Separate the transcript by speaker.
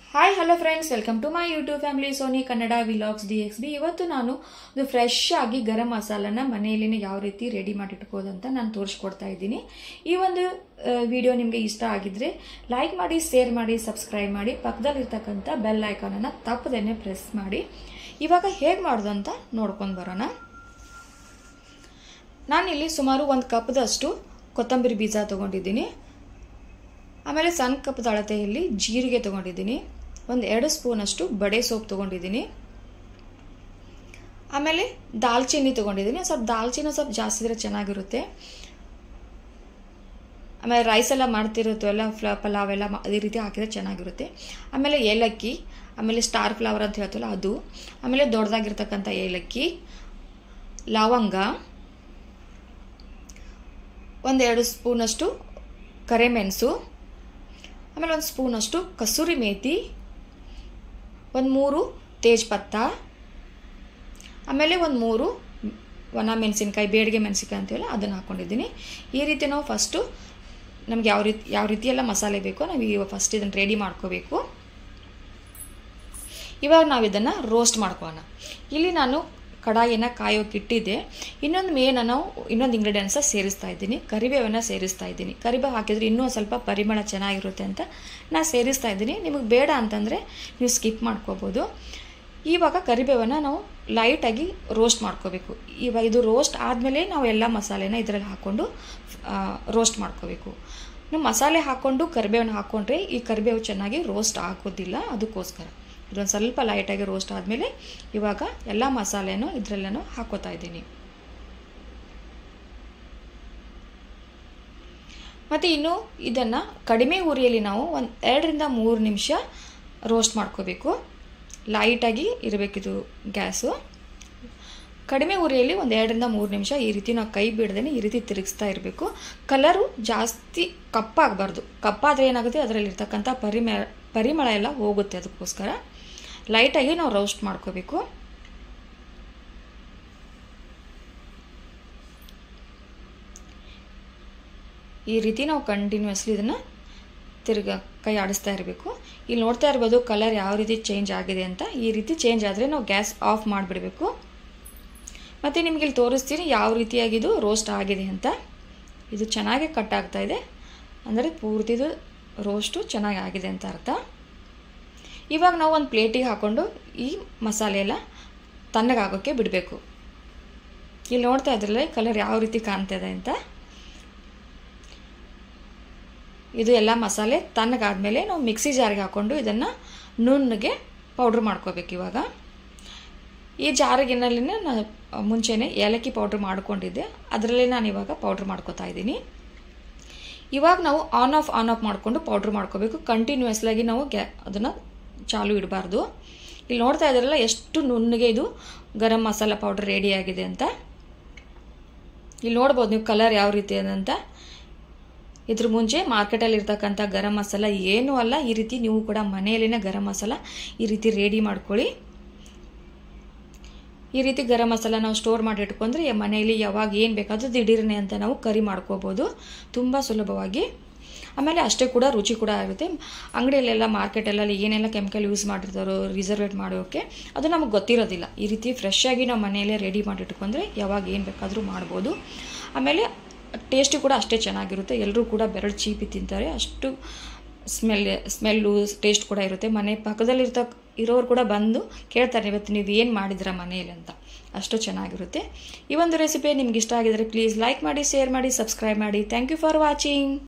Speaker 1: hi hello friends welcome to my YouTube family Soni Kannada vlogs D X B ಇವತ್ತು ನಾನು ಒಂದು fresh ಆಗಿ ಗರಂ ಮಸಾಲನ ಮನೆಯಲ್ಲಿನೇ ಯಾವ ರೀತಿ ರೆಡಿ ಮಾಡಿಟ್ಕೋದು ಅಂತ ನಾನು ತೋರಿಸ್ಕೊಡ್ತಾ ಇದ್ದೀನಿ ಈ ಒಂದು ವಿಡಿಯೋ ನಿಮಗೆ ಇಷ್ಟ ಆಗಿದ್ರೆ ಲೈಕ್ ಮಾಡಿ ಶೇರ್ ಮಾಡಿ ಸಬ್ಸ್ಕ್ರೈಬ್ ಮಾಡಿ ಪಕ್ಕದಲ್ಲಿರ್ತಕ್ಕಂಥ ಬೆಲ್ ಐಕಾನನ್ನು ತಪ್ಪದೇನೆ ಪ್ರೆಸ್ ಮಾಡಿ ಇವಾಗ ಹೇಗೆ ಮಾಡೋದು ಅಂತ ನೋಡ್ಕೊಂಡು ಬರೋಣ ನಾನಿಲ್ಲಿ ಸುಮಾರು ಒಂದು ಕಪ್ದಷ್ಟು ಕೊತ್ತಂಬರಿ ಬೀಜ ತೊಗೊಂಡಿದ್ದೀನಿ ಆಮೇಲೆ ಸಣ್ಣ ಕಪ್ದ ಅಳತೆಯಲ್ಲಿ ಜೀರಿಗೆ ತೊಗೊಂಡಿದ್ದೀನಿ ಒಂದು ಎರಡು ಸ್ಪೂನಷ್ಟು ಬಡೆ ಸೋಪ್ ತೊಗೊಂಡಿದ್ದೀನಿ ಆಮೇಲೆ ದಾಲ್ಚಿನ್ನಿ ತೊಗೊಂಡಿದ್ದೀನಿ ಸ್ವಲ್ಪ ದಾಲ್ಚಿನ್ನಿ ಸ್ವಲ್ಪ ಜಾಸ್ತಿ ಇದ್ರೆ ಚೆನ್ನಾಗಿರುತ್ತೆ ಆಮೇಲೆ ರೈಸ್ ಎಲ್ಲ ಮಾಡ್ತಿರುತ್ತಲ್ಲ ಫ್ಲ ಪಲಾವ್ ಎಲ್ಲ ಅದೇ ರೀತಿ ಹಾಕಿದ್ರೆ ಚೆನ್ನಾಗಿರುತ್ತೆ ಆಮೇಲೆ ಏಲಕ್ಕಿ ಆಮೇಲೆ ಸ್ಟಾರ್ ಫ್ಲವರ್ ಅಂತ ಹೇಳ್ತಲ್ಲ ಅದು ಆಮೇಲೆ ದೊಡ್ಡದಾಗಿರ್ತಕ್ಕಂಥ ಏಲಕ್ಕಿ ಲವಂಗ ಒಂದೆರಡು ಸ್ಪೂನಷ್ಟು ಕರೆಮೆಣಸು ಆಮೇಲೆ ಒಂದು ಸ್ಪೂನಷ್ಟು ಕಸೂರಿ ಮೇಥಿ ಒಂದು ಮೂರು ತೇಜ್ಪತ್ತ ಆಮೇಲೆ ಒಂದು ಮೂರು ಒಣ ಮೆಣಸಿನ್ಕಾಯಿ ಬೇಡಿಗೆ ಮೆಣಸಿನ್ಕಾಯಿ ಅಂತೀವಲ್ಲ ಅದನ್ನು ಹಾಕ್ಕೊಂಡಿದ್ದೀನಿ ಈ ರೀತಿ ನಾವು ಫಸ್ಟು ನಮ್ಗೆ ಯಾವ ರೀತಿ ಯಾವ ರೀತಿ ಎಲ್ಲ ಮಸಾಲೆ ಬೇಕೋ ನಾವು ಈಗ ಫಸ್ಟ್ ಇದನ್ನು ರೆಡಿ ಮಾಡ್ಕೋಬೇಕು ಇವಾಗ ನಾವು ಇದನ್ನು ರೋಸ್ಟ್ ಮಾಡ್ಕೊಳ್ಳೋಣ ಇಲ್ಲಿ ನಾನು ಕಡಾಯಿನ ಕಾಯೋಕೆ ಇಟ್ಟಿದ್ದೆ ಇನ್ನೊಂದು ಮೇನ ನಾವು ಇನ್ನೊಂದು ಇಂಗ್ರೀಡಿಯೆಂಟ್ಸ ಸೇರಿಸ್ತಾ ಇದ್ದೀನಿ ಕರಿಬೇವನ್ನು ಸೇರಿಸ್ತಾ ಇದ್ದೀನಿ ಕರಿಬೇವು ಹಾಕಿದರೆ ಇನ್ನೂ ಸ್ವಲ್ಪ ಪರಿಮಳ ಚೆನ್ನಾಗಿರುತ್ತೆ ಅಂತ ನಾನು ಸೇರಿಸ್ತಾ ಇದ್ದೀನಿ ನಿಮಗೆ ಬೇಡ ಅಂತಂದರೆ ನೀವು ಸ್ಕಿಪ್ ಮಾಡ್ಕೋಬೋದು ಇವಾಗ ಕರಿಬೇವನ್ನು ನಾವು ಲೈಟಾಗಿ ರೋಸ್ಟ್ ಮಾಡ್ಕೋಬೇಕು ಇವಾಗ ಇದು ರೋಸ್ಟ್ ಆದಮೇಲೆ ನಾವು ಎಲ್ಲ ಮಸಾಲೆನ ಇದರಲ್ಲಿ ಹಾಕ್ಕೊಂಡು ರೋಸ್ಟ್ ಮಾಡ್ಕೋಬೇಕು ನಾವು ಮಸಾಲೆ ಹಾಕ್ಕೊಂಡು ಕರಿಬೇವನ್ನು ಹಾಕ್ಕೊಂಡ್ರೆ ಈ ಕರಿಬೇವು ಚೆನ್ನಾಗಿ ರೋಸ್ಟ್ ಆಗೋದಿಲ್ಲ ಅದಕ್ಕೋಸ್ಕರ ಇದೊಂದು ಸ್ವಲ್ಪ ಲೈಟಾಗಿ ರೋಸ್ಟ್ ಆದಮೇಲೆ ಇವಾಗ ಎಲ್ಲ ಮಸಾಲೆನೂ ಇದರಲ್ಲೇನೂ ಹಾಕೋತಾ ಇದ್ದೀನಿ ಮತ್ತು ಇನ್ನು ಇದನ್ನು ಕಡಿಮೆ ಉರಿಯಲ್ಲಿ ನಾವು ಒಂದು ಎರಡರಿಂದ ಮೂರು ನಿಮಿಷ ರೋಸ್ಟ್ ಮಾಡ್ಕೋಬೇಕು ಲೈಟಾಗಿ ಇರಬೇಕಿದು ಗ್ಯಾಸು ಕಡಿಮೆ ಉರಿಯಲ್ಲಿ ಒಂದು ಎರಡರಿಂದ ಮೂರು ನಿಮಿಷ ಈ ರೀತಿ ನಾವು ಕೈ ಬಿಡದೇ ಈ ರೀತಿ ತಿರುಗಿಸ್ತಾ ಇರಬೇಕು ಕಲರು ಜಾಸ್ತಿ ಕಪ್ಪಾಗಬಾರ್ದು ಕಪ್ಪಾದರೆ ಏನಾಗುತ್ತೆ ಅದರಲ್ಲಿರ್ತಕ್ಕಂಥ ಪರಿಮಳ ಪರಿಮಳ ಎಲ್ಲ ಹೋಗುತ್ತೆ ಅದಕ್ಕೋಸ್ಕರ ಲೈಟಾಗಿ ನಾವು ರೋಸ್ಟ್ ಮಾಡ್ಕೋಬೇಕು ಈ ರೀತಿ ನಾವು ಕಂಟಿನ್ಯೂಸ್ಲಿ ಇದನ್ನು ತಿರ್ಗ ಕೈ ಆಡಿಸ್ತಾ ಇರಬೇಕು ಇಲ್ಲಿ ನೋಡ್ತಾ ಇರ್ಬೋದು ಕಲರ್ ಯಾವ ರೀತಿ ಚೇಂಜ್ ಆಗಿದೆ ಅಂತ ಈ ರೀತಿ ಚೇಂಜ್ ಆದರೆ ನಾವು ಗ್ಯಾಸ್ ಆಫ್ ಮಾಡಿಬಿಡಬೇಕು ಮತ್ತು ನಿಮ್ಗೆ ಇಲ್ಲಿ ತೋರಿಸ್ತೀನಿ ಯಾವ ರೀತಿಯಾಗಿದು ರೋಸ್ಟ್ ಆಗಿದೆ ಅಂತ ಇದು ಚೆನ್ನಾಗಿ ಕಟ್ ಆಗ್ತಾ ಇದೆ ಅಂದರೆ ಪೂರ್ತಿದು ರೋಸ್ಟು ಚೆನ್ನಾಗಿ ಆಗಿದೆ ಅಂತ ಅರ್ಥ ಇವಾಗ ನಾವು ಒಂದು ಪ್ಲೇಟಿಗೆ ಹಾಕ್ಕೊಂಡು ಈ ಮಸಾಲೆ ಎಲ್ಲ ತಣ್ಣಗಾಗೋಕ್ಕೆ ಬಿಡಬೇಕು ಇಲ್ಲಿ ನೋಡ್ತಾ ಇದ್ರಲ್ಲ ಕಲರ್ ಯಾವ ರೀತಿ ಕಾಣ್ತಿದೆ ಅಂತ ಇದು ಎಲ್ಲ ಮಸಾಲೆ ತಣ್ಣಗಾದ್ಮೇಲೆ ನಾವು ಮಿಕ್ಸಿ ಜಾರಿಗೆ ಹಾಕ್ಕೊಂಡು ಇದನ್ನು ನುಣ್ಣಗೆ ಪೌಡ್ರ್ ಮಾಡ್ಕೋಬೇಕು ಇವಾಗ ಈ ಜಾರಿಗಿನಲ್ಲಿ ನಾನು ಮುಂಚೆನೇ ಏಲಕ್ಕಿ ಪೌಡ್ರ್ ಮಾಡ್ಕೊಂಡಿದ್ದೆ ಅದರಲ್ಲೇ ನಾನು ಇವಾಗ ಪೌಡ್ರ್ ಮಾಡ್ಕೋತಾ ಇದ್ದೀನಿ ಇವಾಗ ನಾವು ಆನ್ ಆಫ್ ಆನ್ ಆಫ್ ಮಾಡಿಕೊಂಡು ಪೌಡ್ರ್ ಮಾಡ್ಕೋಬೇಕು ಕಂಟಿನ್ಯೂಸ್ಲಾಗಿ ನಾವು ಗ್ಯಾ ಅದನ್ನು ಚಾಲು ಇಡಬಾರ್ದು ಇಲ್ಲಿ ನೋಡ್ತಾ ಇದ್ದಾರಲ್ಲ ಎಷ್ಟು ನುಣ್ಣಗೆ ಇದು ಗರಂ ಮಸಾಲ ಪೌಡ್ರ್ ರೆಡಿ ಆಗಿದೆ ಅಂತ ಇಲ್ಲಿ ನೋಡ್ಬೋದು ನೀವು ಕಲರ್ ಯಾವ ರೀತಿ ಅಂತ ಇದ್ರ ಮುಂಚೆ ಮಾರ್ಕೆಟಲ್ಲಿ ಇರ್ತಕ್ಕಂಥ ಗರಂ ಮಸಾಲ ಏನೂ ಅಲ್ಲ ಈ ರೀತಿ ನೀವು ಕೂಡ ಮನೆಯಲ್ಲಿನ ಗರಂ ಮಸಾಲ ಈ ರೀತಿ ರೆಡಿ ಮಾಡ್ಕೊಳ್ಳಿ ಈ ರೀತಿ ಗರಂ ಮಸಾಲ ನಾವು ಸ್ಟೋರ್ ಮಾಡಿ ಇಟ್ಕೊಂಡ್ರೆ ಮನೆಯಲ್ಲಿ ಯಾವಾಗ ಏನು ಬೇಕಾದರೂ ದಿಢೀರನೆ ಅಂತ ನಾವು ಕರಿ ಮಾಡ್ಕೋಬೋದು ತುಂಬ ಸುಲಭವಾಗಿ ಆಮೇಲೆ ಅಷ್ಟೇ ಕೂಡ ರುಚಿ ಕೂಡ ಆಗುತ್ತೆ ಅಂಗಡಿಯಲ್ಲೆಲ್ಲ ಮಾರ್ಕೆಟಲ್ಲಿ ಏನೆಲ್ಲ ಕೆಮಿಕಲ್ ಯೂಸ್ ಮಾಡಿರ್ತಾರೋ ರಿಸರ್ವೇಟ್ ಮಾಡೋಕ್ಕೆ ಅದು ನಮಗೆ ಗೊತ್ತಿರೋದಿಲ್ಲ ಈ ರೀತಿ ಫ್ರೆಶ್ ಆಗಿ ನಾವು ಮನೆಯಲ್ಲೇ ರೆಡಿ ಮಾಡಿಟ್ಕೊಂಡ್ರೆ ಯಾವಾಗ ಏನು ಬೇಕಾದರೂ ಮಾಡ್ಬೋದು ಆಮೇಲೆ ಟೇಸ್ಟು ಕೂಡ ಅಷ್ಟೇ ಚೆನ್ನಾಗಿರುತ್ತೆ ಎಲ್ಲರೂ ಕೂಡ ಬೆರಳು ಚೀಪಿ ತಿಂತಾರೆ ಅಷ್ಟು ಸ್ಮೆಲ್ ಸ್ಮೆಲ್ಲು ಟೇಸ್ಟ್ ಕೂಡ ಇರುತ್ತೆ ಮನೆ ಪಕ್ಕದಲ್ಲಿರ್ತ ಇರೋರು ಕೂಡ ಬಂದು ಕೇಳ್ತಾರೆ ಇವತ್ತು ನೀವು ಏನು ಮಾಡಿದ್ರ ಮನೆಯಲ್ಲಿ ಅಂತ ಅಷ್ಟು ಚೆನ್ನಾಗಿರುತ್ತೆ ಈ ಒಂದು ರೆಸಿಪಿ ನಿಮ್ಗೆ ಇಷ್ಟ ಆಗಿದರೆ ಪ್ಲೀಸ್ ಲೈಕ್ ಮಾಡಿ ಶೇರ್ ಮಾಡಿ ಸಬ್ಸ್ಕ್ರೈಬ್ ಮಾಡಿ ಥ್ಯಾಂಕ್ ಯು ಫಾರ್ ವಾಚಿಂಗ್